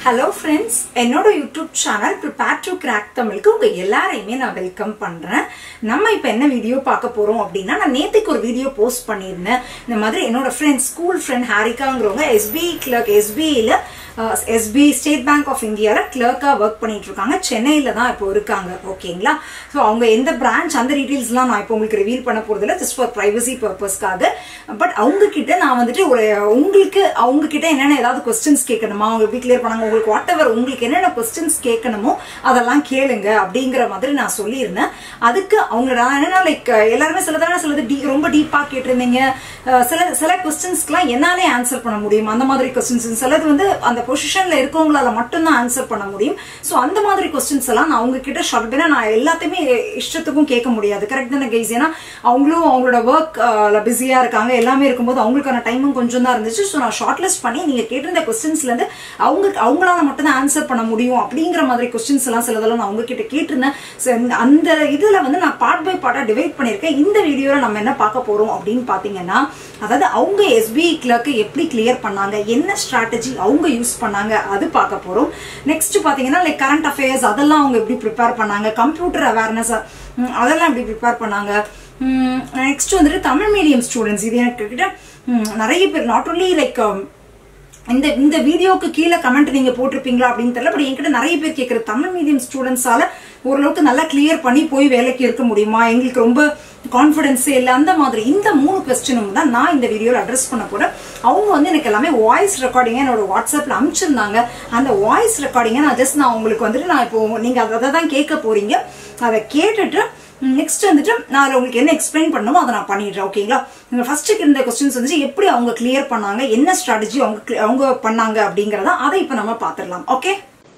hello friends என்னோட YouTube channel prepare to crack தமிழுக்கு உங்க எல்லாரையுமே நான் வெல்கம் பண்றேன் நம்ம இப்போ என்ன வீடியோ பார்க்க போறோம் அப்படின்னா நான் நேத்துக்கு ஒரு வீடியோ போஸ்ட் பண்ணியிருந்தேன் இந்த மாதிரி என்னோட ஃப்ரெண்ட் ஸ்கூல் ஃப்ரெண்ட் ஹாரிகாங்கிறவங்க எஸ்பிஐ கிளர்க் எஸ்பிஐல எஸ்பி ஸ்டேட் பேங்க் ஆஃப் இந்தியாவில் கிளர்க்காக ஒர்க் பண்ணிட்டு இருக்காங்க சென்னையில் தான் இப்போ இருக்காங்க ஓகேங்களா ஸோ அவங்க எந்த பிரான்ச் அந்த டீட்டெயில்ஸ்லாம் நான் இப்போ உங்களுக்கு ரிவீல் பண்ண போகிறதில்ல ஜஸ்ட் ஃபார் ப்ரைவசி பர்பஸ்க்காக பட் அவங்க கிட்ட நான் வந்துட்டு ஒரு உங்களுக்கு அவங்க கிட்ட என்னென்ன ஏதாவது கொஸ்டின்ஸ் கேட்கணுமா அவங்க எப்படி கிளியர் பண்ணாங்க உங்களுக்கு வாட் எவர் உங்களுக்கு என்னென்ன கொஸ்டின்ஸ் கேட்கணுமோ அதெல்லாம் கேளுங்க அப்படிங்கிற மாதிரி நான் சொல்லியிருந்தேன் அதுக்கு அவங்க நான் என்னன்னா லைக் எல்லாருமே சில தடவை சிலது டீ ரொம்ப டீப்பாக கேட்டிருந்தீங்க அஹ் சில சில கொஸ்டின்ஸ்க்குலாம் என்னாலே ஆன்சர் பண்ண முடியும் அந்த மாதிரி கொஸ்டின்ஸ் சிலது வந்து அந்த பொசிஷன்ல இருக்கவங்களால மட்டும்தான் ஆன்சர் பண்ண முடியும் ஸோ அந்த மாதிரி கொஸ்டின்ஸ் எல்லாம் நான் அவங்க கிட்ட ஷார்ட் நான் எல்லாத்தையுமே இஷ்டத்துக்கும் கேட்க முடியாது கரெக்ட் தானே கைஸ் ஏன்னா அவங்களும் அவங்களோட ஒர்க் பிஸியா இருக்காங்க எல்லாமே இருக்கும்போது அவங்களுக்கான டைமும் கொஞ்சம் தான் இருந்துச்சு ஸோ நான் ஷார்ட் லிஸ்ட் பண்ணி நீங்க கேட்டிருந்த கொஸ்டின்ஸ்ல இருந்து அவங்க அவங்களால மட்டும்தான் ஆன்சர் பண்ண முடியும் அப்படிங்கிற மாதிரி கொஸ்டின்ஸ் எல்லாம் சிலதெல்லாம் நான் அவங்க கிட்ட கேட்டிருந்தேன் So, இந்த- அந்த இதுல வந்து நான் பார்ட் பை பார்ட்டா டிவைட் பண்ணியிருக்கேன் இந்த வீடியோல நம்ம என்ன பார்க்க போறோம் அப்படின்னு பாத்தீங்கன்னா அதாவது அவங்க எஸ்பிஐ கிளர்க்கு எப்படி கிளியர் பண்ணாங்க என்ன ஸ்ட்ராட்டஜி அவங்க யூஸ் பண்ணாங்க அது பார்க்க போறோம் நெக்ஸ்ட் பாத்தீங்கன்னா லைக் கரண்ட் அஃபேர்ஸ் அதெல்லாம் அவங்க எப்படி ப்ரிப்பேர் பண்ணாங்க கம்ப்யூட்டர் அவேர்னஸ் அதெல்லாம் எப்படி ப்ரிப்பேர் பண்ணாங்க நெக்ஸ்ட் வந்துட்டு தமிழ் மீடியம் ஸ்டூடெண்ட்ஸ் இது எனக்கு கிட்ட ம், நிறைய பேர் நாட் only லைக் இந்த இந்த வீடியோக்கு கீழே கமெண்ட் நீங்க போட்டிருப்பீங்களா அப்படின்னு தெரியல பட் என்கிட்ட நிறைய பேர் கேட்குற தமிழ் மீடியம் ஸ்டூடெண்ட்ஸால ஓரளவுக்கு நல்லா கிளியர் பண்ணி போய் வேலைக்கு இருக்க முடியுமா எங்களுக்கு ரொம்ப கான்ஃபிடன்ஸே இல்லை அந்த மாதிரி இந்த மூணு கொஸ்டினும் தான் நான் இந்த வீடியோவில் அட்ரஸ் பண்ண போறேன் அவங்க வந்து எனக்கு எல்லாமே வாய்ஸ் ரெக்கார்டிங்க என்னோட வாட்ஸ்அப்ல அனுப்பிச்சிருந்தாங்க அந்த வாய்ஸ் ரெக்கார்டிங்கை நான் ஜஸ்ட் நான் உங்களுக்கு வந்துட்டு நான் இப்போ நீங்க அதை தான் கேட்க போறீங்க அதை கேட்டுட்டு நெக்ஸ்ட் வந்துட்டு நான் அதில் உங்களுக்கு என்ன எக்ஸ்பிளைன் பண்ணணுமோ அதை நான் பண்ணிடுறேன் ஓகேங்களா இந்த ஃபர்ஸ்ட்டுக்கு இருந்த கொஸ்டின்ஸ் வந்து எப்படி அவங்க கிளியர் பண்ணாங்க என்ன ஸ்ட்ராட்டஜி அவங்க clear- அவங்க பண்ணாங்க அப்படிங்கறத அதை இப்போ நம்ம பார்த்துடலாம் okay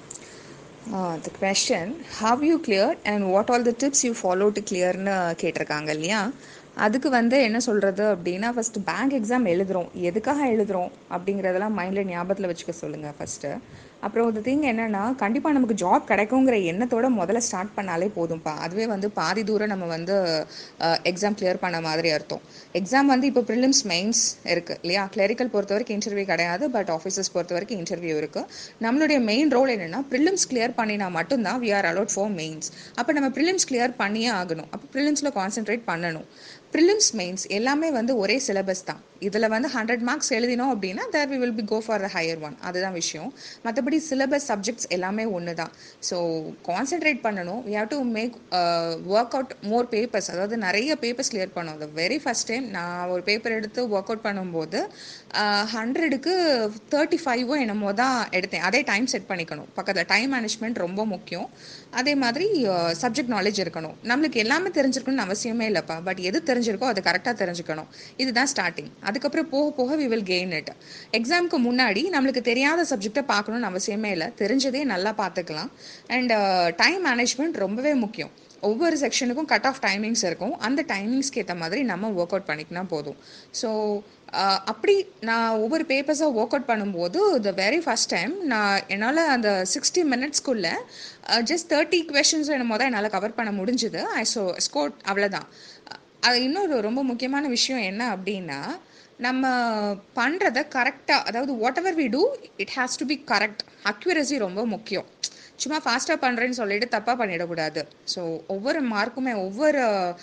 Uh, the question how you cleared and what all the tips you follow to clearன்னு கேட்டிருக்காங்க இல்லையா அதுக்கு வந்து என்ன சொல்கிறது அப்படின்னா ஃபஸ்ட்டு பேங்க் எக்ஸாம் எழுதுறோம் எதுக்காக எழுதுறோம் அப்படிங்கிறதெல்லாம் மைண்டில் ஞாபகத்தில் வச்சுக்க சொல்லுங்கள் ஃபஸ்ட்டு அப்புறம் ஒரு திங் என்னென்னா கண்டிப்பாக நமக்கு ஜாப் கிடைக்குங்கிற எண்ணத்தோட முதல்ல ஸ்டார்ட் பண்ணாலே போதும்ப்பா அதுவே வந்து பாதி தூரம் நம்ம வந்து எக்ஸாம் கிளியர் பண்ண மாதிரி அர்த்தம் எக்ஸாம் வந்து இப்போ ப்ரிலிம்ஸ் மெயின்ஸ் இருக்குது இல்லையா கிளரிக்கல் பொறுத்த வரைக்கும் இன்டர்வியூ கிடையாது பட் ஆஃபீஸர்ஸ் பொறுத்த வரைக்கும் இன்டர்வியூ இருக்குது நம்மளுடைய மெயின் ரோல் என்னென்னா ப்ரிலிம்ஸ் கிளியர் பண்ணினா மட்டும்தான் we are allot for mains அப்போ நம்ம ப்ரிலிம்ஸ் கிளியர் பண்ணியே ஆகணும் அப்போ ப்ரிலிம்ஸில் கான்சென்ட்ரேட் பண்ணணும் ப்ரிலிம்ஸ் மெயின்ஸ் எல்லாமே வந்து ஒரே சிலபஸ் தான் இதில் வந்து ஹண்ட்ரட் மார்க்ஸ் எழுதினோம் அப்படின்னா there we will be go for the higher one அதுதான் விஷயம் மற்றபடி சிலபஸ் சப்ஜெக்ட்ஸ் எல்லாமே ஒன்று தான் ஸோ கான்சென்ட்ரேட் பண்ணணும் we have to make work out more papers அதாவது நிறைய பேப்பர்ஸ் கிளியர் பண்ணணும் the வெரி ஃபஸ்ட் டைம் நான் ஒரு பேப்பர் எடுத்து ஒர்க் அவுட் பண்ணும்போது ஹண்ட்ரடுக்கு தேர்ட்டி ஃபைவோ என்னமோ தான் எடுத்தேன் அதே டைம் செட் பண்ணிக்கணும் பக்கத்தில் டைம் மேனேஜ்மெண்ட் ரொம்ப முக்கியம் அதே மாதிரி சப்ஜெக்ட் நாலேஜ் இருக்கணும் நம்மளுக்கு எல்லாமே தெரிஞ்சிருக்கணும்னு அவசியமே இல்லைப்பா பட் எது தெரிஞ்சிருக்கோ அதை கரெக்டாக தெரிஞ்சுக்கணும் இதுதான் ஸ்டார்டிங் அதுக்கப்புறம் போக போக வி வில் கெயின் இட் எக்ஸாமுக்கு முன்னாடி நம்மளுக்கு தெரியாத சப்ஜெக்டை பார்க்கணும்னு அவசியமே இல்லை தெரிஞ்சதே நல்லா பார்த்துக்கலாம் அண்ட் டைம் மேனேஜ்மெண்ட் ரொம்பவே முக்கியம் ஒவ்வொரு செக்ஷனுக்கும் கட் ஆஃப் டைமிங்ஸ் இருக்கும் அந்த டைமிங்ஸ்க்கு ஏற்ற மாதிரி நம்ம ஒர்க் அவுட் பண்ணிக்கினா போதும் ஸோ அப்படி நான் ஒவ்வொரு பேப்பர்ஸாக ஒர்க் அவுட் பண்ணும்போது த வெரி ஃபஸ்ட் டைம் நான் என்னால் அந்த சிக்ஸ்டி மினிட்ஸ்க்குள்ளே ஜஸ்ட் தேர்ட்டி கொஷின்ஸ் என்னமோ தான் என்னால் கவர் பண்ண முடிஞ்சுது ஐ ஸோ ஸ்கோட் அவ்வளோதான் அது இன்னொரு ரொம்ப முக்கியமான விஷயம் என்ன அப்படின்னா நம்ம பண்ணுறத கரெக்டாக அதாவது whatever we do it has to be correct accuracy ரொம்ப முக்கியம் சும்மா ஃபாஸ்ட்டாக பண்ணுறேன்னு சொல்லிட்டு தப்பாக பண்ணிடக்கூடாது ஸோ ஒவ்வொரு மார்க்குமே ஒவ்வொரு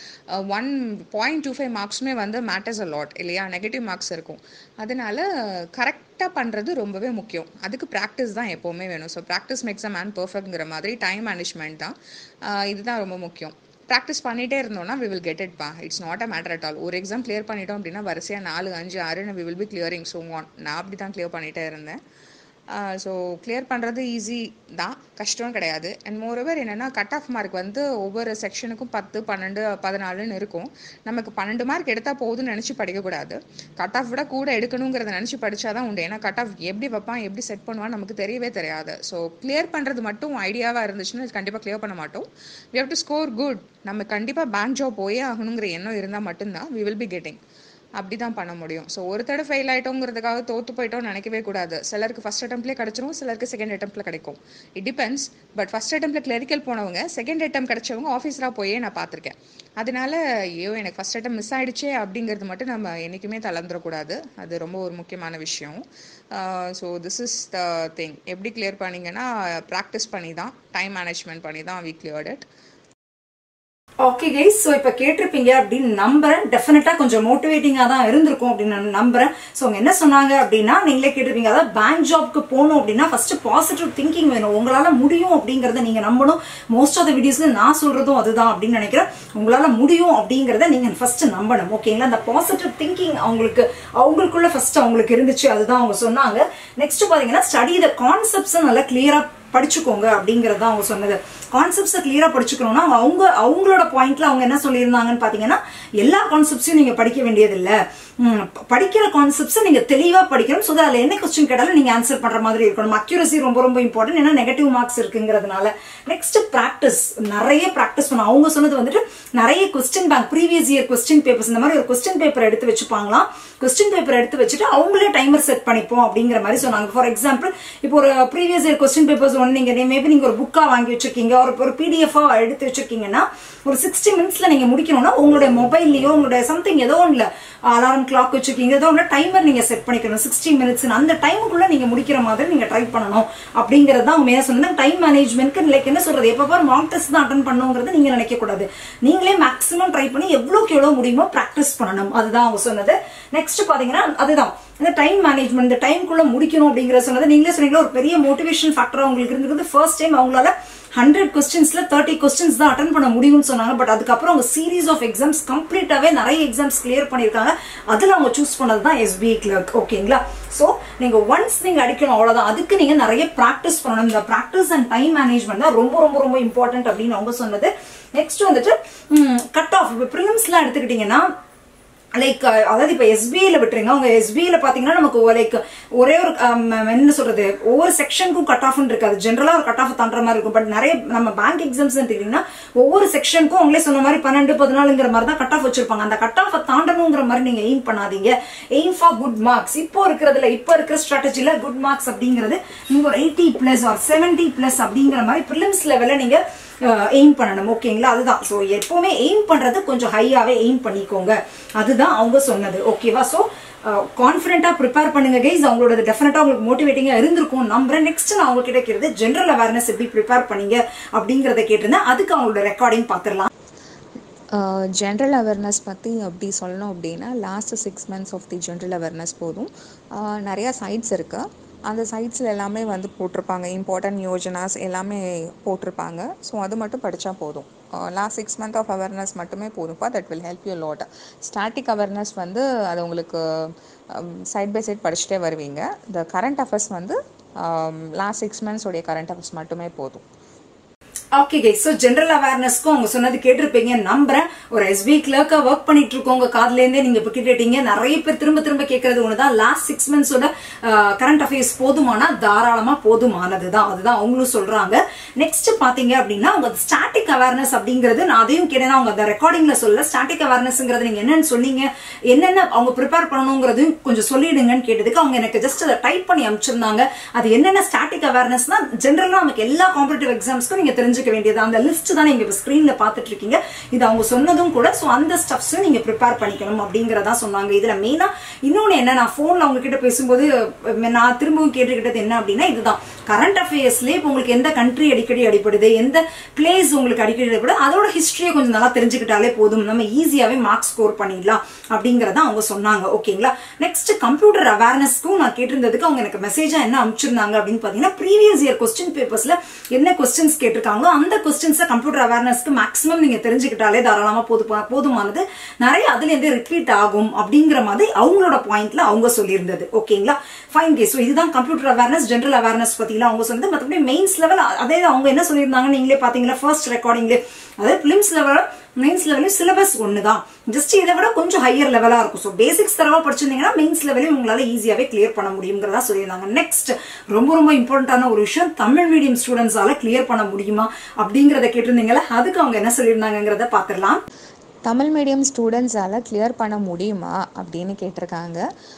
ஒன் பாயிண்ட் டூ ஃபைவ் மார்க்ஸுமே வந்து மேட்டர்ஸ் அ லாட் இல்லையா நெகட்டிவ் மார்க்ஸ் இருக்கும் அதனால கரெக்டாக பண்ணுறது ரொம்பவே முக்கியம் அதுக்கு ப்ராக்டிஸ் தான் எப்போவுமே வேணும் so practice makes a man பர்ஃபெக்ட்ங்கிற மாதிரி டைம் மேனேஜ்மெண்ட் தான் ஆஹ் இதுதான் ரொம்ப முக்கியம் ப்ராக்டிஸ் பண்ணிகிட்டே இருந்தோம்னா வி வில் கெட் இட் பா it's not a matter at all ஒரு எக்ஸாம் கிளியர் பண்ணிட்டோம் அப்படின்னா வரிசையாக நாலு அஞ்சு ஆறுன்னு we will be clearing so one நான் அப்படி தான் கிளியர் பண்ணிகிட்டே இருந்தேன் ஸோ கிளியர் பண்ணுறது ஈஸி தான் கஷ்டம் கிடையாது அண்ட் மோரோவர் என்னென்னா கட் ஆஃப் மார்க் வந்து ஒவ்வொரு செக்ஷனுக்கும் பத்து பன்னெண்டு பதினாலுன்னு இருக்கும் நமக்கு பன்னெண்டு மார்க் எடுத்தால் போதும்னு நினச்சி படிக்கக்கூடாது கட் ஆஃப் விட கூட எடுக்கணுங்கிறத நினச்சி படித்தா தான் உண்டு ஏன்னா கட் ஆஃப் எப்படி வைப்பான் எப்படி செட் பண்ணுவான்னு நமக்கு தெரியவே தெரியாது ஸோ கிளியர் பண்ணுறது மட்டும் ஐடியாவாக இருந்துச்சுன்னா கண்டிப்பாக கிளியர் பண்ண மாட்டோம் we have to score good நம்ம கண்டிப்பாக பேங்க் ஜாப் போயே ஆகணுங்கிற எண்ணம் இருந்தால் மட்டும்தான் வி வில் பி கெட்டிங் அப்படி தான் பண்ண முடியும் ஸோ ஒரு தடவை ஃபெயில் ஆகிட்டோங்கிறதுக்காக தோற்று போயிட்டோம்னு நினைக்கவே கூடாது சிலருக்கு ஃபஸ்ட் அட்டம்ப்லேயே கிடச்சிரும் சிலருக்கு செகண்ட் அட்டம்ப்ல கிடைக்கும் இட் டிபெண்ட்ஸ் பட் ஃபஸ்ட் அட்டம்ப்ல கிளரிக்கல் போனவங்க செகண்ட் அட்டம் கிடைச்சவங்க ஆஃபீஸராக போயே நான் பார்த்துருக்கேன் அதனால ஐயோ எனக்கு ஃபஸ்ட் அட்டம் மிஸ் ஆயிடுச்சே அப்படிங்கிறது மட்டும் நம்ம என்றைக்குமே தளர்ந்துடக்கூடாது அது ரொம்ப ஒரு முக்கியமான விஷயம் so this is the thing எப்படி கிளியர் பண்ணீங்கன்னா ப்ராக்டிஸ் பண்ணி தான் டைம் மேனேஜ்மெண்ட் பண்ணி தான் we cleared it okay guys so இப்போ கேட்டிருப்பீங்க அப்படின்னு நம்புறேன் டெஃபினட்டா கொஞ்சம் மோட்டிவேட்டிங்காக தான் இருந்திருக்கும் அப்படின்னு நான் நம்புறேன் ஸோ அவங்க என்ன சொன்னாங்க அப்படின்னா நீங்களே கேட்டிருப்பீங்க அதாவது பேங்க் ஜாப்க்கு போகணும் அப்படின்னா ஃபர்ஸ்ட் பாசிட்டிவ் திங்கிங் வேணும் உங்களால முடியும் அப்படிங்கறத நீங்க நம்பணும் மோஸ்ட் ஆஃப் த வீடியோஸ்ல நான் சொல்றதும் அதுதான் அப்படின்னு நினைக்கிறேன் உங்களால முடியும் அப்படிங்கறத நீங்க ஃபர்ஸ்ட் நம்பணும் ஓகேங்களா அந்த பாசிட்டிவ் திங்கிங் அவங்களுக்கு அவங்களுக்குள்ள ஃபர்ஸ்ட் அவங்களுக்கு இருந்துச்சு அதுதான் அவங்க சொன்னாங்க நெக்ஸ்ட் பாத்தீங்கன்னா ஸ்டடி த கான்செப்ட்ஸ் நல்லா கிளியரா படிச்சுக்கோங்க அப்படிங்கறத அவங்க சொன்னது கான்செப்ட்ஸை கிளியரா படிச்சுக்கணும்னா அவங்க அவங்களோட பாயிண்ட்ல அவங்க என்ன சொல்லியிருந்தாங்கன்னு பாத்தீங்கன்னா எல்லா கான்செப்ட்ஸையும் நீங்க படிக்க வேண்டியது இல்ல படிக்கிற கான்செப்ட்ஸை நீங்க தெளிவா படிக்கணும் ஸோ அதுல என்ன கொஸ்டின் கேட்டாலும் நீங்க ஆன்சர் பண்ற மாதிரி இருக்கணும் அக்யூரசி ரொம்ப ரொம்ப இம்பார்ட்டன்ட் ஏன்னா நெகட்டிவ் மார்க்ஸ் இருக்குங்கிறதுனால நெக்ஸ்ட் பிராக்டிஸ் நிறைய பிராக்டிஸ் பண்ணணும் அவங்க சொன்னது வந்துட்டு நிறைய question bank previous year question papers இந்த மாதிரி ஒரு கொஸ்டின் பேப்பர் எடுத்து வச்சுப்பாங்களாம் கொஸ்டின் பேப்பர் எடுத்து வச்சுட்டு அவங்களே டைமர் செட் பண்ணிப்போம் அப்படிங்கிற மாதிரி சொன்னாங்க ஃபார் எக்ஸாம்பிள் இப்போ ஒரு ப்ரீவியஸ் இயர் கொஸ்டின் பேப்பர்ஸ் ஒன்று நீங்க மேபி நீங்க ஒரு புக்கா வாங்கி வச்சிருக்கீங்க ஒரு ஒரு பிடிஎஃபா எடுத்து வச்சிருக்கீங்கன்னா ஒரு சிக்ஸ்டி மினிட்ஸ்ல நீங்க முடிக்கணும்னா உங்களுடைய மொபைல்லயோ உங்களுடைய சம்திங் ஏதோ ஒன்றுல அலாரம் கிளாக் வச்சிருக்கீங்க ஏதோ ஒன்று டைமர் நீங்க செட் பண்ணிக்கணும் சிக்ஸ்டி மினிட்ஸ் அந்த டைமுக்குள்ள நீங்க முடிக்கிற மாதிரி நீங்க ட்ரை பண்ணணும் அப்படிங்கறது தான் அவங்க சொன்னாங்க டைம் மேனேஜ்மெண்ட்க்கு லைக் என்ன சொல்றது எப்ப பாரு மார்க் டெஸ்ட் தான் அட்டன் பண்ணுங்கிறது நீங்க நினைக்க கூடாது நீங்களே மேக்ஸிமம் ட்ரை பண்ணி எவ்வளவுக்கு எவ்வளவு முடியுமோ பிராக்டிஸ் பண்ணணும் அதுதான் அவங்க சொன்னது நெக்ஸ்ட் பாத்தீங்கன்னா அதுதான் இந்த டைம் மேனேஜ்மெண்ட் இந்த டைம்குள்ள முடிக்கணும் அப்படிங்கிற சொன்னது நீங்களே சொன்னீங்களா ஒரு பெரிய மோட்டிவேஷன் ஃபேக்டர் அவங்களுக்கு இருந்தது ஃபர்ஸ்ட் டைம் அவங்களால ஹண்ட்ரட் கொஸ்டின்ஸ்ல தேர்ட்டி கொஸ்டின்ஸ் தான் அட்டன் பண்ண முடியும்னு சொன்னாங்க பட் அதுக்கப்புறம் அவங்க சீரீஸ் ஆஃப் எக்ஸாம்ஸ் கம்ப்ளீட்டாவே நிறைய எக்ஸாம்ஸ் கிளியர் பண்ணிருக்காங்க அதுல அவங்க சூஸ் பண்ணது தான் எஸ்பிஐ கிளர்க் ஓகேங்களா சோ நீங்க ஒன்ஸ் நீங்க அடிக்கணும் அவ்வளவுதான் அதுக்கு நீங்க நிறைய பிராக்டிஸ் பண்ணணும் இந்த பிராக்டிஸ் அண்ட் டைம் மேனேஜ்மெண்ட் தான் ரொம்ப ரொம்ப ரொம்ப இம்பார்ட்டன்ட் அப்படின்னு அவங்க சொன்னது நெக்ஸ்ட் வந்துட்டு கட் ஆஃப் இப்போ ப்ரிலிம்ஸ்லாம் எடுத்துக்கிட்டீங்கன்னா லைக் அதாவது இப்ப எஸ்பிஐல விட்டுருங்க அவங்க எஸ்பிஐல பாத்தீங்கன்னா நமக்கு லைக் ஒரே ஒரு என்ன சொல்றது ஒவ்வொரு செக்ஷனுக்கும் கட் ஆஃப் இருக்காது ஜென்ரலா ஒரு கட் ஆஃப் தாண்டுற மாதிரி இருக்கும் பட் நிறைய நம்ம பேங்க் எக்ஸாம்ஸ் எடுத்துக்கிட்டீங்கன்னா ஒவ்வொரு செக்ஷனுக்கும் அவங்களே சொன்ன மாதிரி பன்னெண்டு பதினாலுங்கிற மாதிரி தான் கட் ஆஃப் வச்சிருப்பாங்க அந்த கட் ஆஃப் தாண்டணுங்கிற மாதிரி நீங்க எய்ம் பண்ணாதீங்க எய்ம் ஃபார் குட் மார்க்ஸ் இப்போ இருக்கிறதுல இப்போ இருக்கிற ஸ்ட்ராட்டஜில குட் மார்க்ஸ் அப்படிங்கிறது நீங்க ஒரு eighty plus or seventy plus அப்படிங்கிற மாதிரி ப்ரிலிம்ஸ் லெவல்ல நீங்க எய்ம் பண்ணணும் ஓகேங்களா அதுதான் ஸோ எப்பவுமே எய்ம் பண்றது கொஞ்சம் ஹையாவே எய்ம் பண்ணிக்கோங்க அதுதான் அவங்க சொன்னது ஓகேவா ஸோ கான்ஃபிடென்ட்டா ப்ரிப்பேர் பண்ணுங்க கைஸ் அவங்களோட டெஃபினட்டா உங்களுக்கு மோட்டிவேட்டிங்கா இருந்திருக்கும் நம்புறேன் நெக்ஸ்ட் நான் அவங்க கிட்ட கேட்டது ஜென்ரல் அவேர்னஸ் எப்படி ப்ரிப்பேர் பண்ணீங்க அப்படிங்கறத கேட்டிருந்தேன் அதுக்கு அவங்களோட ரெக்கார்டிங் பார்த்துடலாம் ஜென்ரல் அவேர்னஸ் பற்றி அப்படி சொல்லணும் அப்படின்னா last six months of the general awareness போதும் நிறையா சைட்ஸ் இருக்குது அந்த சைட்ஸில் எல்லாமே வந்து போட்டிருப்பாங்க இம்பார்ட்டன்ட் யோஜனாஸ் எல்லாமே போட்டிருப்பாங்க ஸோ அது மட்டும் படித்தா போதும் last six month of awareness மட்டுமே போதும்ப்பா that will help you lot static awareness வந்து அது உங்களுக்கு சைட் பை சைட் படிச்சுட்டே வருவீங்க இந்த கரண்ட் அஃபேர்ஸ் வந்து லாஸ்ட் சிக்ஸ் மந்த்ஸ் உடைய கரண்ட் அஃபேர்ஸ் மட்டுமே போதும் ஓகே கை ஸோ ஜென்ரல் அவேர்னஸ்க்கும் அவங்க சொன்னது கேட்டிருப்பீங்க நம்புறேன் ஒரு எஸ்பி கிளர்க்கா ஒர்க் பண்ணிட்டு இருக்கோங்க காதுல இருந்தே நீங்க இப்ப கேட்டுட்டீங்க நிறைய பேர் திரும்ப திரும்ப கேட்கறது ஒண்ணுதான் லாஸ்ட் சிக்ஸ் மந்த்ஸோட கரண்ட் அஃபேர்ஸ் போதுமானா தாராளமா போதுமானதுதான் அதுதான் அவங்களும் சொல்றாங்க நெக்ஸ்ட் பாத்தீங்க அப்படின்னா அவங்க ஸ்டாட்டிக் அவேர்னஸ் அப்படிங்கிறது நான் அதையும் கேட்டேன் அவங்க அந்த ரெக்கார்டிங்ல சொல்ல ஸ்டாட்டிக் அவேர்னஸ்ங்கிறது நீங்க என்னன்னு சொன்னீங்க என்னென்ன அவங்க ப்ரிப்பேர் பண்ணணுங்கிறதையும் கொஞ்சம் சொல்லிடுங்கன்னு கேட்டதுக்கு அவங்க எனக்கு ஜஸ்ட் அதை டைப் பண்ணி அனுப்பிச்சிருந்தாங்க அது என்னென்ன ஸ்டாட்டிக் அவேர்னஸ்னா ஜென்ரலா நமக்கு எல்லா காம்படிட்டிவ் எக்ஸாம்ஸ்க்கும் நீங்க தெரிஞ்சுக்க வேண்டியது அந்த லிஸ்ட் தான் நீங்க இப்ப ஸ்கிரீன்ல பாத்துட்டு இருக்கீங்க இது அவங்க சொன்னதும் கூட சோ அந்த ஸ்டப்ஸும் நீங்க ப்ரிப்பேர் பண்ணிக்கணும் அப்படிங்கறதா சொன்னாங்க இதுல மெயினா இன்னொன்னு என்ன நான் போன்ல அவங்க கிட்ட பேசும்போது நான் திரும்பவும் கேட்டுக்கிட்டது என்ன அப்படின்னா இதுதான் கரண்ட் அஃபேர்ஸ்லயே இப்போ உங்களுக்கு எந்த கண்ட்ரி அடிக்கடி அடிப்படுது எந்த பிளேஸ் உங்களுக்கு அடிக்கடி அடிப்படுது அதோட ஹிஸ்டரியை கொஞ்சம் நல்லா தெரிஞ்சுக்கிட்டாலே போதும் நம்ம ஈஸியாவே மார்க் ஸ்கோர் பண்ணிடலாம் அப்படிங்கறத அவங்க சொன்னாங்க ஓகேங்களா நெக்ஸ்ட் கம்ப்யூட்டர் அவேர்னஸ்க்கும் நான் கேட்டிருந்ததுக்கு அவங்க எனக்கு மெசேஜா என்ன அனுப்பிச்சிருந்தாங்க அப்படின்னு பாத்தீங்கன்னா ப்ரீவியஸ் இயர் கொஸ்டின் பேப்பர்ஸ்ல என்ன கொஸ்டின்ஸ் கேட்டிருக்காங்களோ அந்த கொஸ்டின்ஸை கம்ப்யூட்டர் அவேர்னஸ்க்கு மேக்ஸிமம் நீங்க தெரிஞ்சுக்கிட்டாலே தாராளமா போது போதுமானது நிறைய அதுல இருந்து ரிப்பீட் ஆகும் அப்படிங்கிற மாதிரி அவங்களோட பாயிண்ட்ல அவங்க சொல்லியிருந்தது ஓகேங்களா ஃபைன் கே ஸோ இதுதான் கம்ப்யூட்டர் அவேர்னஸ் ஜென்ரல் அவேர்னஸ் பத்திலாம் அவங்க சொன்னது மற்றபடி மெயின்ஸ் லெவல் அதே அவங்க என்ன சொல்லியிருந்தாங்க நீங்களே பாத்தீங்களா ஃபர்ஸ்ட் ரெக்கார்டிங்ல அதாவது பிலிம்ஸ் லெவல் மெயின்ஸ் லெவலையும் சிலபஸ் ஒன்று தான் ஜஸ்ட் இதை விட கொஞ்சம் ஹையர் லெவலா இருக்கும் ஸோ பேசிக்ஸ் தரவா படிச்சிருந்தீங்கன்னா மெயின்ஸ் லெவலையும் உங்களால ஈஸியாவே கிளியர் பண்ண முடியுங்கிறதா சொல்லியிருந்தாங்க நெக்ஸ்ட் ரொம்ப ரொம்ப இம்பார்ட்டன்டான ஒரு விஷயம் தமிழ் மீடியம் ஸ்டூடெண்ட்ஸால கிளியர் பண்ண முடியுமா அப்படிங்கறத கேட்டிருந்தீங்களா அதுக்கு அவங்க என்ன சொல்லியிருந்தாங்கிறத பாத்திரலாம் தமிழ் மீடியம் ஸ்டூடெண்ட்ஸால் கிளியர் பண்ண முடியுமா அப்படின்னு கேட்டிருக்காங்க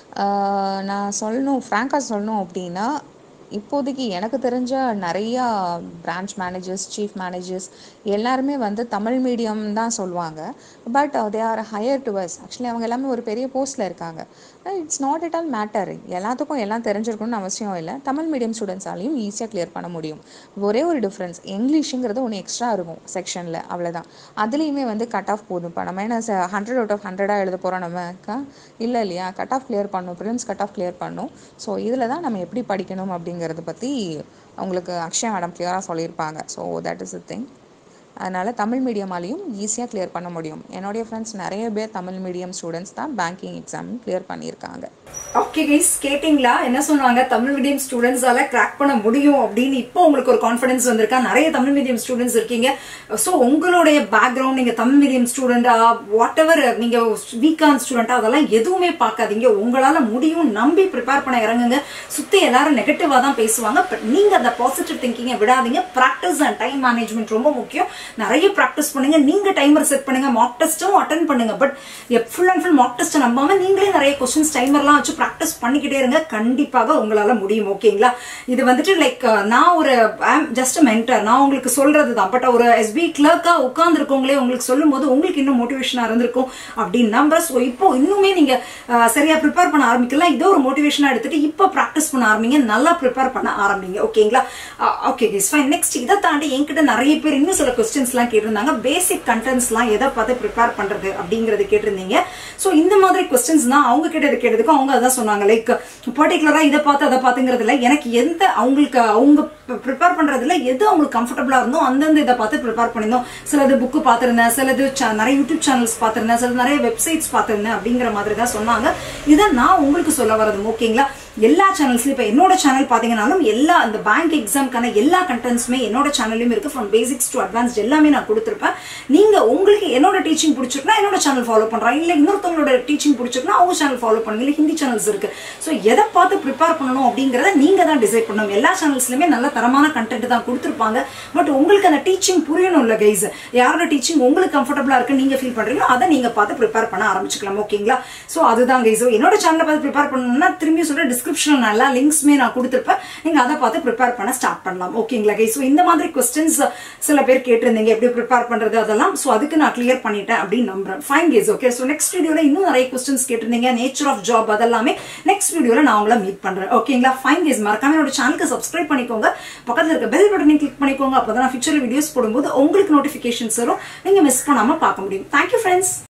ஆஹ் நான் சொல்லணும் ஃப்ராங்காக சொல்லணும் அப்படின்னா இப்போதைக்கு எனக்கு தெரிஞ்ச நிறையா பிரான்ச் மேனேஜர்ஸ் சீஃப் மேனேஜர்ஸ் எல்லாருமே வந்து தமிழ் மீடியம் தான் சொல்லுவாங்க but they are higher to us actually அவங்க எல்லாமே ஒரு பெரிய போஸ்ட்டில் இருக்காங்க it's not it all matter எல்லாத்துக்கும் எல்லாம் தெரிஞ்சிருக்கணும்னு அவசியம் இல்லை தமிழ் மீடியம் ஸ்டூடெண்ட்ஸாலையும் ஈஸியாக கிளியர் பண்ண முடியும் ஒரே ஒரு டிஃப்ரென்ஸ் இங்கிலீஷுங்கிறது ஒன்று எக்ஸ்ட்ரா இருக்கும் செக்ஷனில் அவ்வளோதான் அதுலேயுமே வந்து கட் ஆஃப் போதும் இப்போ நம்ம என்ன ஹண்ட்ரட் அவுட் ஆஃப் ஹண்ட்ரடாக எழுத போகிறோம் நம்ம இல்லை இல்லையா கட் ஆஃப் கிளியர் பண்ணும் ப்ரிலிம்ஸ் கட் ஆஃப் கிளியர் பண்ணும் ஸோ இதில் தான் நம்ம எப்படி படிக்கணும் அப்படிங்கிறத பற்றி அவங்களுக்கு அக்ஷயா மேடம் கிளியராக சொல்லியிருப்பாங்க so that is a thing அதனால் தமிழ் மீடியமாலையும் ஈஸியாக கிளியர் பண்ண முடியும் என்னுடைய ஃப்ரெண்ட்ஸ் நிறைய பேர் தமிழ் மீடியம் ஸ்டூடெண்ட்ஸ் தான் பேங்கிங் எக்ஸாம் கிளியர் பண்ணியிருக்காங்க ஓகே கைஸ் கேட்டிங்களா என்ன சொன்னாங்க தமிழ் மீடியம் ஸ்டூடெண்ட்ஸால கிராக் பண்ண முடியும் அப்படின்னு இப்போ உங்களுக்கு ஒரு கான்ஃபிடன்ஸ் வந்திருக்கா நிறைய தமிழ் மீடியம் ஸ்டூடெண்ட்ஸ் இருக்கீங்க ஸோ உங்களுடைய பேக்ரவுண்ட் நீங்க தமிழ் மீடியம் ஸ்டூடெண்டா வாட் எவர் நீங்க வீக்கான் ஸ்டூடெண்டா அதெல்லாம் எதுவுமே பார்க்காதீங்க உங்களால முடியும் நம்பி ப்ரிப்பேர் பண்ண இறங்குங்க சுத்தி எல்லாரும் நெகட்டிவா தான் பேசுவாங்க பட் நீங்க அந்த பாசிட்டிவ் திங்கிங்கை விடாதீங்க ப்ராக்டிஸ் அண்ட் டைம் மேனேஜ்மெண்ட் ரொம்ப முக்கியம் நிறைய ப்ராக்டிஸ் பண்ணுங்க நீங்க டைமர் செட் பண்ணுங்க மாக் டெஸ்ட்டும் அட்டன் பண்ணுங்க but full and full mock test நம்பாம நீங்களே நிறைய கொஸ்டின்ஸ் டைமர்லாம் வச்சு ப்ராக்டிஸ் பண்ணிக்கிட்டே இருங்க கண்டிப்பாக உங்களால முடியும் ஓகேங்களா இது வந்துட்டு லைக் நான் ஒரு ஜஸ்ட் மென்டர் நான் உங்களுக்கு சொல்றது தான் பட் ஒரு எஸ்பி கிளர்க்கா உட்கார்ந்து இருக்கவங்களே உங்களுக்கு சொல்லும் போது உங்களுக்கு இன்னும் மோட்டிவேஷனா இருந்திருக்கும் அப்படின்னு நம்பர் ஸோ இப்போ இன்னுமே நீங்க அஹ், சரியா ப்ரிப்பேர் பண்ண ஆரம்பிக்கலாம் இதோ ஒரு மோட்டிவேஷனா எடுத்துட்டு இப்போ ப்ராக்டிஸ் பண்ண ஆரம்பிங்க நல்லா ப்ரிப்பேர் பண்ண ஆரம்பிங்க ஓகேங்களா ஓகே கேஸ் ஃபைன் நெக்ஸ்ட் இதை தாண்டி என்கிட்ட நிறைய பேர் இன்னும் சில கொஸ்டின்ஸ்லாம் கேட்டிருந்தாங்க பேசிக் கண்டென்ட்ஸ்லாம் எதை பார்த்து ப்ரிப்பேர் பண்றது அப்படிங்கறது கேட்டிருந்தீங்க ஸோ இந்த மாதிரி கொஸ்டின்ஸ் தான் அவங்க கேட்டது கேட்டதுக்கும் அவங்க அதான் சொன்னாங்க லைக் பர்டிகுலரா இதை பார்த்து அதை பார்த்துங்கிறதுல எனக்கு எந்த அவங்களுக்கு அவங்க ப்ரிப்பேர் பண்றதுல எது அவங்களுக்கு கம்ஃபர்டபுளா இருந்தோ அந்தந்த இதை பார்த்து ப்ரிப்பேர் பண்ணியிருந்தோம் சிலது புக்கு பார்த்திருந்தேன் சிலது cha- நிறைய யூடியூப் சேனல்ஸ் பார்த்திருந்தேன் சிலது நிறைய வெப்சைட்ஸ் பார்த்திருந்தேன் அப்படிங்கிற மாதிரி தான் சொன்னாங்க இதை நான் உங்களுக்கு சொல்ல வரது ஓகேங்களா எல்லா சேனல்ஸ்லயும் இப்ப என்னோட சேனல் பாத்தீங்கன்னாலும் எல்லா அந்த பேங்க் எக்ஸாம்க்கான எல்லா கண்டென்ட்ஸுமே என்னோட சேனல்லையும் இருக்கு ஃப்ரம் பேசிக்ஸ் டு அட்வான்ஸ்ட் எல்லாமே நான் கொடுத்துருப்பேன் நீங்க உங்களுக்கு என்னோட டீச்சிங் பிடிச்சிருக்குன்னா என்னோட சேனல் ஃபாலோ பண்றேன் இல்ல இன்னொருத்தவங்களோட டீச்சிங் பிடிச்சிருக்குன்னா அவங்க சேனல் ஃபாலோ பண்ணுங்க இல்ல ஹிந்தி சேனல்ஸ் இருக்கு ஸோ எதை பார்த்து ப்ரிப்பேர் பண்ணணும் அப்படிங்கறத நீங்க தான் டிசைட் பண்ணணும் எல்லா சேனல்ஸ்லயுமே நல்ல தரமான கண்டென்ட் தான் கொடுத்துருப்பாங்க பட் உங்களுக்கு அந்த டீச்சிங் புரியணும் இல்ல கைஸ் யாரோட டீச்சிங் உங்களுக்கு கம்ஃபர்டபுளா இருக்கு நீங்க ஃபீல் பண்றீங்களோ அதை நீங்க பார்த்து ப்ரிப்பேர் பண்ண ஆரம்பிச்சுக்கலாம் ஓகேங்களா ஸோ அதுதான் கைஸ் என்னோட சேனலை பார்த்து ப்ரிப்பேர் பண்ணணும்னா திரும்பி சொல்ற டிஸ்கிரிப்ஷன் நல்லா லிங்க்ஸ்மே நான் கொடுத்துருப்பேன் நீங்க அதை பார்த்து ப்ரிப்பேர் பண்ண ஸ்டார்ட் பண்ணலாம் ஓகேங்களா கைஸ் ஸோ இந்த மாதிரி கொஸ்டின்ஸ் சில பேர் கேட்டிருந்தீங்க எப்படி ப்ரிப்பேர் பண்றது அதெல்லாம் ஸோ அதுக்கு நான் கிளியர் பண்ணிட்டேன் அப்படின்னு நம்புறேன் fine case okay so next வீடியோல இன்னும் நிறைய கொஸ்டின்ஸ் கேட்டிருந்தீங்க நேச்சர் ஆஃப் ஜாப் அதெல்லாமே நெக்ஸ்ட் வீடியோல நான் உங்களை மீட் பண்றேன் ஓகேங்களா ஃபைன் கேஸ் மறக்காம என்னோட சேனலுக்கு சப்ஸ்கிரைப் பண்ணிக்கோங்க பக்கத்துல இருக்க பெல் பட்டனை கிளிக் பண்ணிக்கோங்க அப்பதான் நான் ஃபியூச்சர்ல வீடியோஸ் போடும்போது உங்களுக்கு நோட்டிபிகேஷன்ஸ் வரும் நீங்க மிஸ் பண்ணாம பார்க்க முடியும் தேங்க்யூ ஃப்ரெண்ட்ஸ்